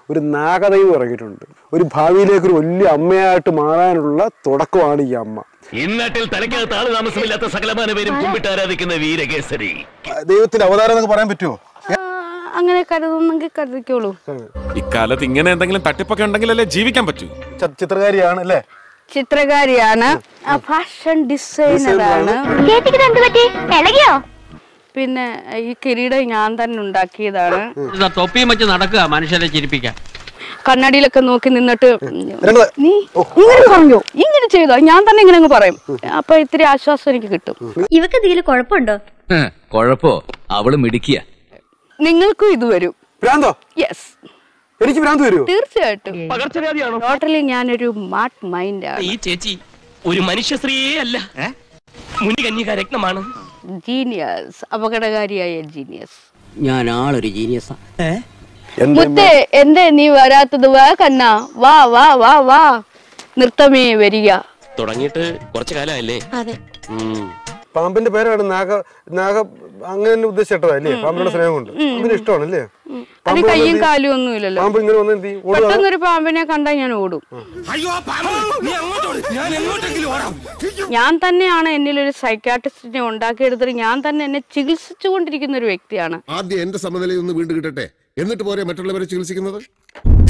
ഒരു നാഗദൈവം ഇറങ്ങിയിട്ടുണ്ട് ഒരു ഭാവിയിലേക്ക് ഒരു വലിയ അമ്മയായിട്ട് മാറാനുള്ള തുടക്കമാണ് ഈ അമ്മ ഇന്നാട്ടിൽ തലയ്ക്കകത്ത് ആള് താമസമില്ലാത്ത സകലമാന പേരും കുമ്പിട്ട് ആരാധിക്കുന്ന വീരകേസരി ദൈവത്തിന്റെ അവതാരം എന്നൊക്കെ പറയാൻ പറ്റുമോ ആ, അങ്ങനെ കരുതുന്നെങ്കിൽ കരുതിക്കോളൂ ഇക്കാലത്ത് ഇങ്ങനെ എന്തെങ്കിലും തട്ടിപ്പൊക്കെ ഉണ്ടെങ്കിലല്ലേ ജീവിക്കാൻ പറ്റൂ ച- ചിത്രകാരിയാണ് അല്ലേ ചിത്രകാരിയാണ് ഫാഷൻ ഡിസൈനറാണ് ചേച്ചിക്ക് എന്ത് പറ്റി ഇളകിയോ പിന്നെ ഈ കിരീടം ഞാൻ തന്നെ ഉണ്ടാക്കിയതാണ് ഇതാ തൊപ്പിയും വെച്ച് നടക്കുക മനുഷ്യരെ ചിരിപ്പിക്കാൻ കണ്ണാടിയിലൊക്കെ നോക്കി നിന്നിട്ട് നിങ്ങള് നീ ഇങ്ങനെ പറഞ്ഞോ ഇങ്ങനെ ചെയ്തോ ഞാൻ തന്നെ ഇങ്ങനെ അങ്ങ് പറയും അപ്പൊ ഇത്തിരി ആശ്വാസം എനിക്ക് കിട്ടും ഇവക്ക് എന്തെങ്കിലും കുഴപ്പമുണ്ടോ കൊഴപ്പോ അവള് മിടിക്കുക നിങ്ങൾക്കും ഇത് വരും ഭ്രാന്തോ യെസ് എനിക്ക് ഭ്രാന്ത് വരുമോ തീർച്ചയായിട്ടും പകർച്ചവ്യാധിയാണോ ടോട്ടലി ഞാനൊരു മാട്ട് മൈൻഡാണ് ഈ ചേച്ചി ഒരു മനുഷ്യ സ്ത്രീയേ അല്ല മുനികന്യക രത്നമാണ് ജീനിയസ് അപകടകാരിയായ ജീനിയസ് ഞാൻ ആളൊരു ജീനിയസാ എന്റെ മുത്തേ എന്തേ നീ വരാത്തത് വാ കണ്ണ വാ വാ വാ വാ നൃത്തമേ വരിക തുടങ്ങിയിട്ട് കുറച്ചു കാലമല്ലേ അതെ പാമ്പിന്റെ പേരാണ് നാഗ നാഗ അങ്ങനെ തന്നെ ഉദ്ദേശിച്ചിട്ടതാ അല്ലേ പാമ്പിനോട് സ്നേഹം കൊണ്ട് പാമ്പിന് ഇഷ്ടമാണ് അല്ലേ അത് കയ്യും കാലും ഒന്നും ഇല്ലല്ലോ പാമ്പ് ഇങ്ങനെ വന്ന് എന്ത് ചെയ്യും? ഓടുക പെട്ടെന്നൊരു പാമ്പിനെ കണ്ടാൽ ഞാൻ ഓടും ഞാൻ തന്നെയാണ് എന്നിൽ ഒരു സൈക്കാട്രിസ്റ്റിനെ ഉണ്ടാക്കിയെടുത്തിട്ട് ഞാൻ തന്നെ എന്നെ ചികിത്സിച്ചുകൊണ്ടിരിക്കുന്ന ഒരു വ്യക്തിയാണ് ആദ്യം എന്റെ സമനിലയിൽ ഒന്ന് വീണ്ടും കിട്ടട്ടെ എന്നിട്ട് പോരെ മറ്റുള്ളവരെ ചികിത്സിക്കുന്നത്